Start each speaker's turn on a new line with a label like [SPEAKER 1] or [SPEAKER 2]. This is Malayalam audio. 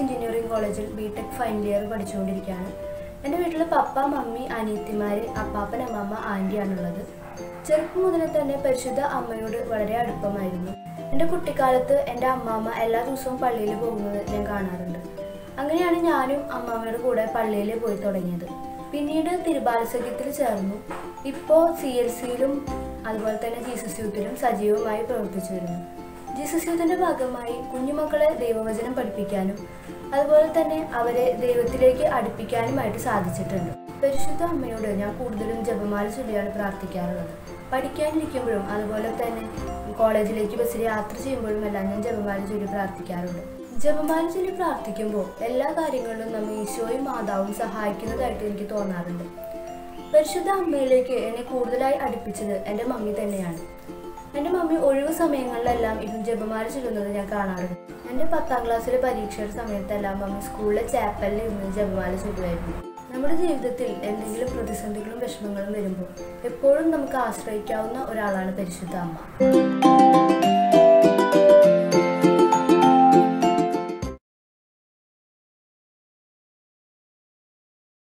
[SPEAKER 1] എഞ്ചിനീയറിംഗ് കോളേജിൽ ബി ടെക് ഫൈനൽ ഇയർ പഠിച്ചുകൊണ്ടിരിക്കുകയാണ് എൻ്റെ വീട്ടിൽ പപ്പ മമ്മി അനിയത്തിമാർ അപ്പാപ്പൻ അമ്മമ്മ ആൻറ്റിയാണുള്ളത് ചെറുപ്പം മുതലേ തന്നെ പരിശുദ്ധ അമ്മയോട് വളരെ അടുപ്പമായിരുന്നു എൻ്റെ കുട്ടിക്കാലത്ത് എൻ്റെ അമ്മാമ്മ എല്ലാ ദിവസവും പള്ളിയിൽ പോകുന്നത് ഞാൻ കാണാറുണ്ട് അങ്ങനെയാണ് ഞാനും അമ്മാമ്മയുടെ കൂടെ പള്ളിയിൽ പോയി തുടങ്ങിയത് പിന്നീട് തിരുബാലസഖ്യത്തിൽ ചേർന്നു ഇപ്പോൾ സി എൽ സിയിലും അതുപോലെ തന്നെ ജീസസ് യൂത്തിലും സജീവമായി പ്രവർത്തിച്ചു വരുന്നു ജീസസ് യൂത്തിൻ്റെ ഭാഗമായി കുഞ്ഞുമക്കളെ ദൈവവചനം പഠിപ്പിക്കാനും അതുപോലെ തന്നെ അവരെ ദൈവത്തിലേക്ക് അടുപ്പിക്കാനുമായിട്ട് സാധിച്ചിട്ടുണ്ട് പരിശുദ്ധ അമ്മയോട് ഞാൻ കൂടുതലും ജപമാല ചൊല്ലിയാണ് പ്രാർത്ഥിക്കാറുള്ളത് പഠിക്കാനിരിക്കുമ്പോഴും അതുപോലെ തന്നെ കോളേജിലേക്ക് ബസ്സിൽ യാത്ര ചെയ്യുമ്പോഴും എല്ലാം ഞാൻ ജപമാല ചൊല്ലി പ്രാർത്ഥിക്കാറുണ്ട് ജപമാല ചൊല്ലി പ്രാർത്ഥിക്കുമ്പോൾ എല്ലാ കാര്യങ്ങളിലും നമ്മെ ഈശോയും മാതാവും സഹായിക്കുന്നതായിട്ട് എനിക്ക് തോന്നാറുണ്ട് പരിശുദ്ധ അമ്മയിലേക്ക് എന്നെ കൂടുതലായി അടുപ്പിച്ചത് എൻ്റെ മമ്മി തന്നെയാണ് എൻ്റെ മമ്മി ഒഴിവ് സമയങ്ങളിലെല്ലാം ഇരുന്ന് ജപമാല ചൊല്ലുന്നത് ഞാൻ കാണാറുണ്ട് എൻ്റെ പത്താം ക്ലാസ്സിലെ പരീക്ഷയുടെ സമയത്തെല്ലാം മമ്മി സ്കൂളിലെ ചാപ്പലിൽ ഇരുന്ന് ജപമാല ചൊല്ലുമായിരുന്നു നമ്മുടെ ജീവിതത്തിൽ എന്തെങ്കിലും പ്രതിസന്ധികളും വിഷമങ്ങളും വരുമ്പോൾ എപ്പോഴും നമുക്ക് ആശ്രയിക്കാവുന്ന ഒരാളാണ് പരിശുദ്ധ അമ്മ